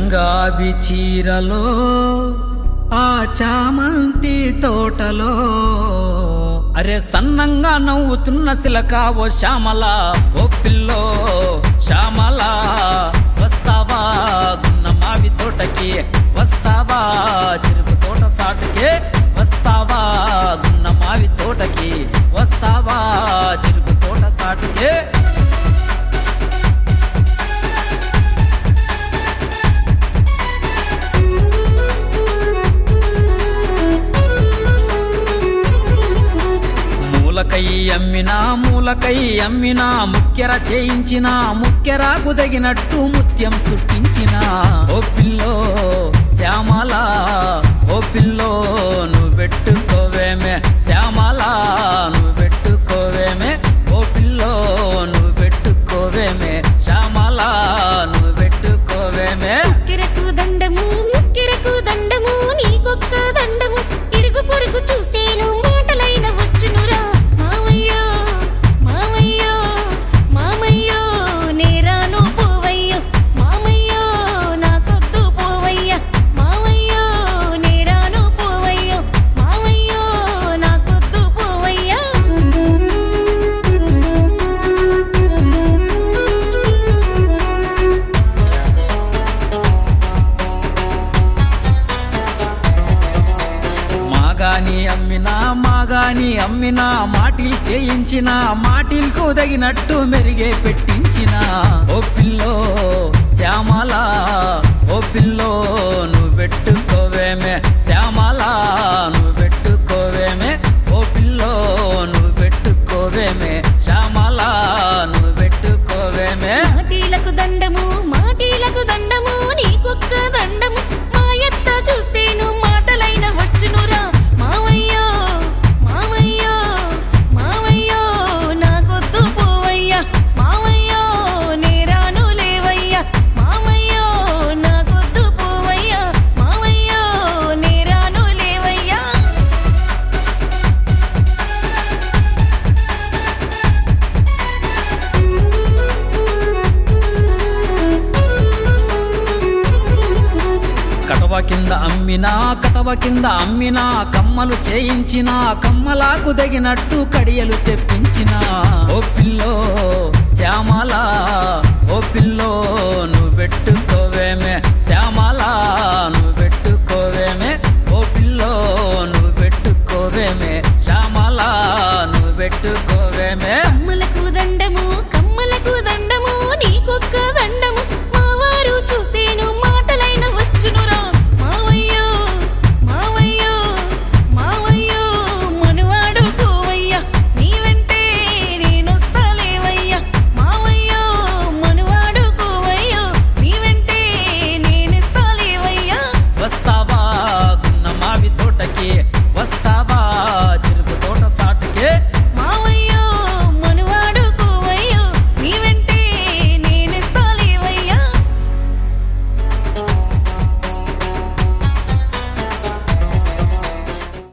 చంగాబి చీరలో ఆ చామంతి తోటలో అరే సన్నంగా నవ్వుతున్న సిలక ఓ శ్యామల ఓ పిల్లో శ్యామల వస్తావా గున్న మావి తోటకి వస్తావా చెరుకు తోట సాటుకే వస్తావా గున్న మావి తోటకి వస్తావా చెరుకు తోట సాటుకే మూలకై అమ్మినా మూలకై అమ్మినా ముక్కెర చేయించిన ముక్కెరాకు తగినట్టు ముత్యం సుట్టించిన ఓ పిల్లో శ్యామల ఓ పిల్లో నువ్వు పెట్టుకోవేమే శ్యామల నువ్వు పెట్టుకోవేమే ఓ పిల్లో నువ్వు పెట్టుకోవేమే శ్యామల నువ్వు పెట్టుకోవేమే ముక్కెరకు దండము ముక్కెరకు దండము నీకొక్క దండము ఇరుగు పొరుగు చూస్తేను మాటలైన వచ్చునురా మామయ్యో మామయ్యో మామయ్యో నేరాను పోవయ్యో మామయ్యో నాకొద్దు పోవయ్యా మామయ్యో నేరాను పోవయ్యో మామయ్యో నాకొద్దు పోవయ్యా మాగాని అమ్మినా మాగాని అమ్మినా మాటిల్ చేయించిన మాటిల్కు తగినట్టు మెరిగే పెట్టించిన ఓ పిల్లో శ్యామల ఓ పిల్లో నువ్వు పెట్టుకోవేమే శ్యామల నువ్వు పెట్టుకోవేమే ఓ పిల్లో నువ్వు పెట్టుకోవేమే శ్యామల నువ్వు పెట్టుకోవేమే మాటీలకు దండము మాటీలకు దండము నీకొక్క దండము మాయత్త చూస్తేను మాటలైన వచ్చునురా మావయ్యో మావయ్యో మావయ్యో నాకొద్దు పోవయ్యా మావయ్యో నేరాను లేవయ్యా మావయ్యో నాకొద్దు పోవయ్యా మావయ్యో నేరాను లేవయ్యా కటవ కింద అమ్మినా కటవ కింద అమ్మినా కమ్మలు చేయించిన కమ్మలాకు దగినట్టు కడియలు తెప్పించిన ఓ పిల్లో శ్యామల ఓ పిల్లో నువ్వు పెట్టుకోవే